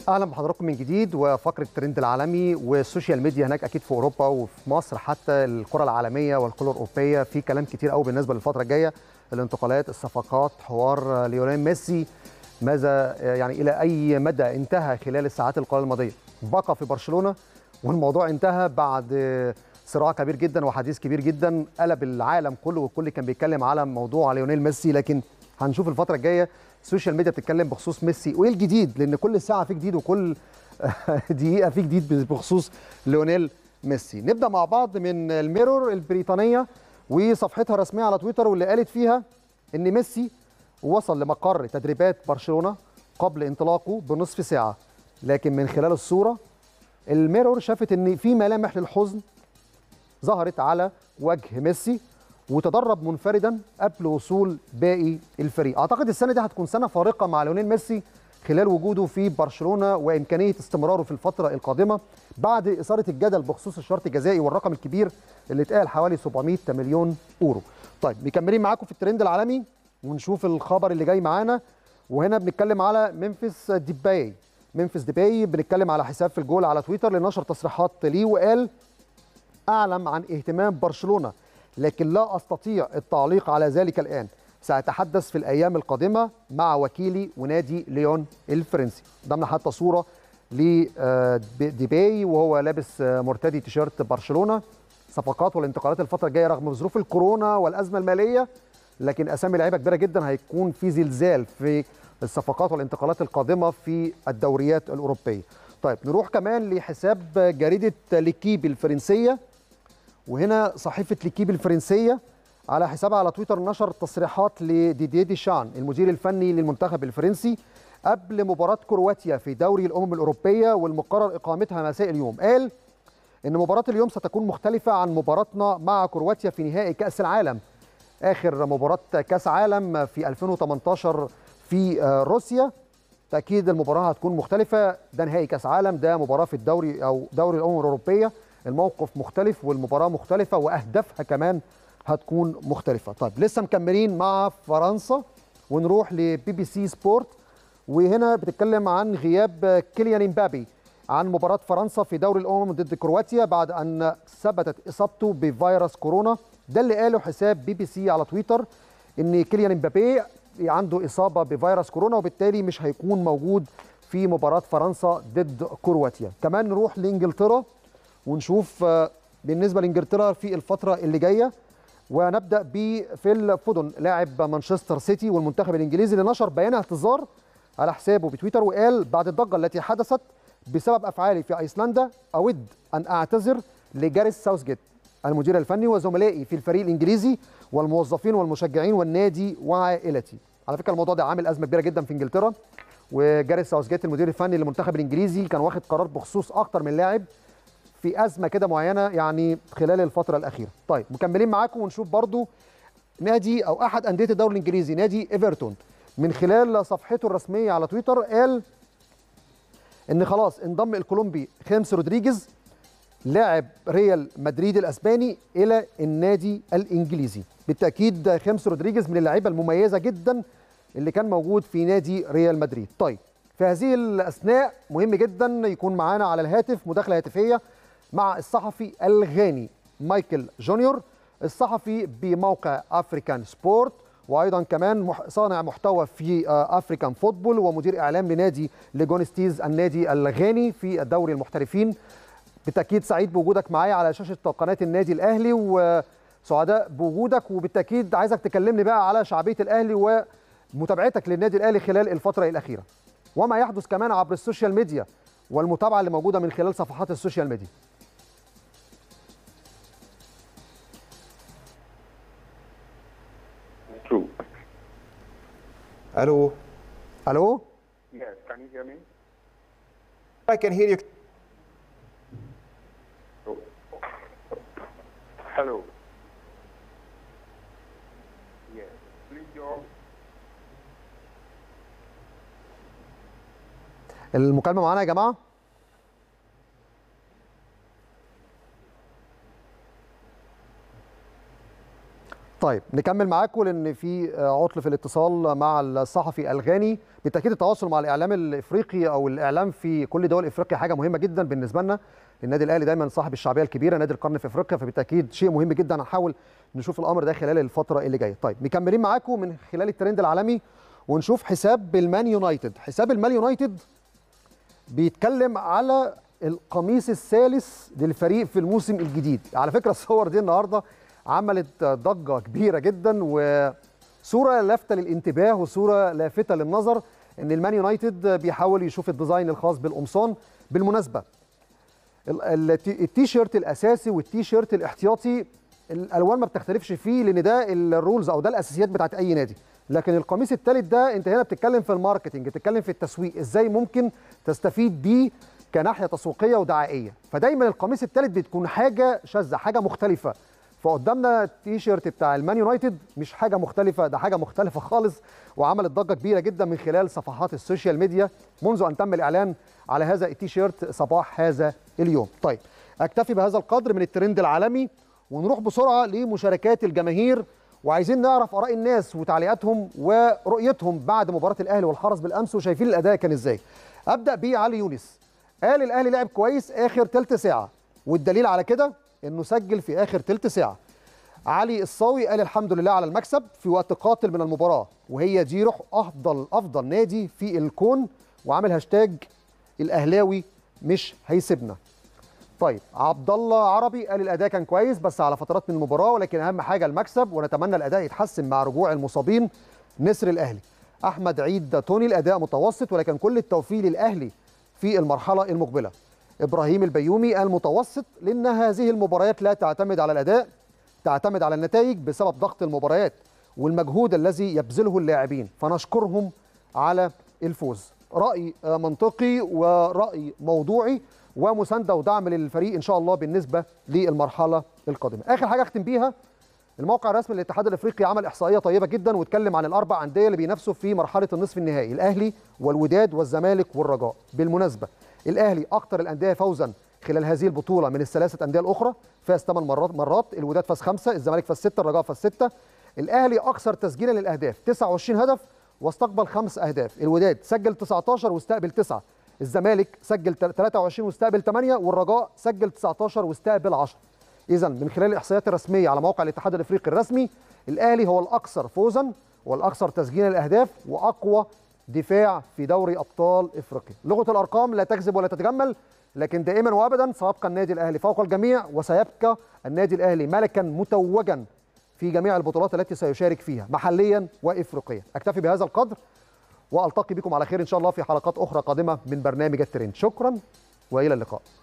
اهلا بحضراتكم من جديد وفقره الترند العالمي والسوشيال ميديا هناك اكيد في اوروبا وفي مصر حتى الكره العالميه والكره الاوروبيه في كلام كتير قوي بالنسبه للفتره الجايه الانتقالات الصفقات حوار ليونيل ميسي ماذا يعني الى اي مدى انتهى خلال الساعات القليله الماضيه بقى في برشلونه والموضوع انتهى بعد صراع كبير جدا وحديث كبير جدا قلب العالم كله والكل كان بيتكلم على موضوع ليونيل ميسي لكن هنشوف الفتره الجايه السوشيال ميديا بتتكلم بخصوص ميسي وايه الجديد لان كل ساعه في جديد وكل دقيقه في جديد بخصوص ليونيل ميسي نبدا مع بعض من الميرور البريطانيه وصفحتها الرسميه على تويتر واللي قالت فيها ان ميسي وصل لمقر تدريبات برشلونه قبل انطلاقه بنصف ساعه لكن من خلال الصوره الميرور شافت ان في ملامح للحزن ظهرت على وجه ميسي وتدرب منفردا قبل وصول باقي الفريق اعتقد السنه دي هتكون سنه فارقه مع ليونيل ميسي خلال وجوده في برشلونه وامكانيه استمراره في الفتره القادمه بعد اثاره الجدل بخصوص الشرط الجزائي والرقم الكبير اللي اتقال حوالي 700 مليون اورو طيب مكملين معاكم في الترند العالمي ونشوف الخبر اللي جاي معانا وهنا بنتكلم على ممفيس ديباي ممفيس ديباي بنتكلم على حساب في الجول على تويتر اللي نشر تصريحات ليه وقال اعلم عن اهتمام برشلونه لكن لا استطيع التعليق على ذلك الان ساتحدث في الايام القادمه مع وكيلي ونادي ليون الفرنسي ضمن حتى صوره لديباي وهو لابس مرتدي تيشيرت برشلونه صفقات والانتقالات الفتره الجايه رغم ظروف الكورونا والازمه الماليه لكن اسامي لعيبه كبيره جدا هيكون في زلزال في الصفقات والانتقالات القادمه في الدوريات الاوروبيه. طيب نروح كمان لحساب جريده ليكيب الفرنسيه وهنا صحيفه ليكيب الفرنسيه على حسابها على تويتر نشر تصريحات لديديه ديشان المدير الفني للمنتخب الفرنسي قبل مباراه كرواتيا في دوري الامم الاوروبيه والمقرر اقامتها مساء اليوم قال ان مباراه اليوم ستكون مختلفه عن مباراتنا مع كرواتيا في نهائي كاس العالم اخر مباراه كاس عالم في 2018 في روسيا تاكيد المباراه هتكون مختلفه ده نهائي كاس عالم ده مباراه في الدوري او دوري الامم الاوروبيه الموقف مختلف والمباراه مختلفه واهدافها كمان هتكون مختلفه طيب لسه مكملين مع فرنسا ونروح لبي بي سي سبورت وهنا بتتكلم عن غياب كيليان امبابي عن مباراه فرنسا في دوري الامم ضد كرواتيا بعد ان ثبتت اصابته بفيروس كورونا ده اللي قاله حساب بي بي سي على تويتر ان كيليان امبابي عنده اصابه بفيروس كورونا وبالتالي مش هيكون موجود في مباراه فرنسا ضد كرواتيا كمان نروح لانجلترا ونشوف بالنسبه لانجلترا في الفتره اللي جايه ونبدا بفيل فودن لاعب مانشستر سيتي والمنتخب الانجليزي اللي نشر بيان اعتذار على حسابه بتويتر وقال بعد الضجه التي حدثت بسبب افعالي في ايسلندا اود ان اعتذر لجاريس ساوثجيت المدير الفني وزملائي في الفريق الانجليزي والموظفين والمشجعين والنادي وعائلتي على فكره الموضوع ده عامل ازمه كبيره جدا في انجلترا وجاريس ساوثجيت المدير الفني للمنتخب الانجليزي كان واخد قرار بخصوص اكتر من لاعب في ازمه كده معينه يعني خلال الفتره الاخيره طيب مكملين معاكم ونشوف برضو نادي او احد انديه الدوري الانجليزي نادي ايفرتون من خلال صفحته الرسميه على تويتر قال ان خلاص انضم الكولومبي خيمس رودريجيز لاعب ريال مدريد الاسباني الى النادي الانجليزي بالتاكيد خيمس رودريجيز من اللعيبه المميزه جدا اللي كان موجود في نادي ريال مدريد طيب في هذه الاثناء مهم جدا يكون معانا على الهاتف مداخله هاتفيه مع الصحفي الغاني مايكل جونيور الصحفي بموقع افريكان سبورت وايضا كمان صانع محتوى في افريكان فوتبول ومدير اعلام لنادي ليجونستيز النادي الغاني في الدوري المحترفين بالتاكيد سعيد بوجودك معايا على شاشه قناه النادي الاهلي وسعداء بوجودك وبالتاكيد عايزك تكلمني بقى على شعبيه الاهلي ومتابعتك للنادي الاهلي خلال الفتره الاخيره وما يحدث كمان عبر السوشيال ميديا والمتابعه اللي موجوده من خلال صفحات السوشيال ميديا True. Hello. الو Yes, can you hear me? I can hear you. Oh. Hello. Yes. Please, your المكالمه معانا يا جماعه طيب نكمل معاكم لان في آه، عطل في الاتصال مع الصحفي الغاني بالتاكيد التواصل مع الاعلام الافريقي او الاعلام في كل دول افريقيا حاجه مهمه جدا بالنسبه لنا النادي الاهلي دايما صاحب الشعبيه الكبيره نادي القرن في افريقيا فبالتاكيد شيء مهم جدا هنحاول نشوف الامر ده خلال الفتره اللي جايه طيب مكملين معاكم من خلال الترند العالمي ونشوف حساب المان يونايتد حساب المان يونايتد بيتكلم على القميص الثالث للفريق في الموسم الجديد على فكره الصور دي النهارده عملت ضجه كبيره جدا وصوره لافته للانتباه وصوره لافته للنظر ان المان يونايتد بيحاول يشوف الديزاين الخاص بالقمصان بالمناسبه ال- ال- التيشيرت الاساسي والتيشيرت الاحتياطي الالوان ما بتختلفش فيه لان ده الرولز او ده الاساسيات بتاعت اي نادي لكن القميص الثالث ده انت هنا بتتكلم في الماركتنج بتتكلم في التسويق ازاي ممكن تستفيد بيه كناحيه تسويقيه ودعائيه فدايما القميص الثالث بتكون حاجه شاذه حاجه مختلفه فقدامنا التيشيرت بتاع المان يونايتد مش حاجه مختلفه ده حاجه مختلفه خالص وعملت ضجه كبيره جدا من خلال صفحات السوشيال ميديا منذ ان تم الاعلان على هذا التيشيرت صباح هذا اليوم طيب اكتفي بهذا القدر من الترند العالمي ونروح بسرعه لمشاركات الجماهير وعايزين نعرف اراء الناس وتعليقاتهم ورؤيتهم بعد مباراه الاهلي والحرس بالامس وشايفين الاداء كان ازاي ابدا بعلي يونس قال الاهلي لعب كويس اخر ثلث ساعه والدليل على كده انه سجل في اخر ثلث ساعه علي الصاوي قال الحمد لله على المكسب في وقت قاتل من المباراه وهي دي روح افضل افضل نادي في الكون وعامل هاشتاج الاهلاوي مش هيسيبنا طيب عبد الله عربي قال الاداء كان كويس بس على فترات من المباراه ولكن اهم حاجه المكسب ونتمنى الاداء يتحسن مع رجوع المصابين نسر الاهلي احمد عيد توني الاداء متوسط ولكن كل التوفيق للاهلي في المرحله المقبله ابراهيم البيومي قال متوسط لان هذه المباريات لا تعتمد على الاداء تعتمد على النتائج بسبب ضغط المباريات والمجهود الذي يبذله اللاعبين فنشكرهم على الفوز راي آه، منطقي وراي موضوعي ومسانده ودعم للفريق ان شاء الله بالنسبه للمرحله القادمه اخر حاجه اختم بيها الموقع الرسمي للاتحاد الافريقي عمل احصائيه طيبه جدا واتكلم عن الاربع انديه اللي بينافسوا في مرحله النصف النهائي الاهلي والوداد والزمالك والرجاء بالمناسبه الاهلي اكثر الانديه فوزا خلال هذه البطوله من الثلاثه انديه الاخرى فاز 8 مرات مرات الوداد فاز خمسه الزمالك فاز سته الرجاء فاز سته الاهلي اكثر تسجيلا للاهداف 29 هدف واستقبل خمس اهداف الوداد سجل 19 واستقبل 9 الزمالك سجل 23 واستقبل 8 والرجاء سجل 19 واستقبل 10 اذا من خلال الاحصائيات الرسميه على موقع الاتحاد الافريقي الرسمي الاهلي هو الاكثر فوزا والاكثر تسجيلا للاهداف واقوى دفاع في دوري ابطال افريقيا لغه الارقام لا تكذب ولا تتجمل لكن دائما وابدا سيبقى النادي الاهلي فوق الجميع وسيبقى النادي الاهلي ملكا متوجا في جميع البطولات التي سيشارك فيها محليا وافريقيا اكتفي بهذا القدر والتقي بكم على خير ان شاء الله في حلقات اخرى قادمه من برنامج الترند شكرا والى اللقاء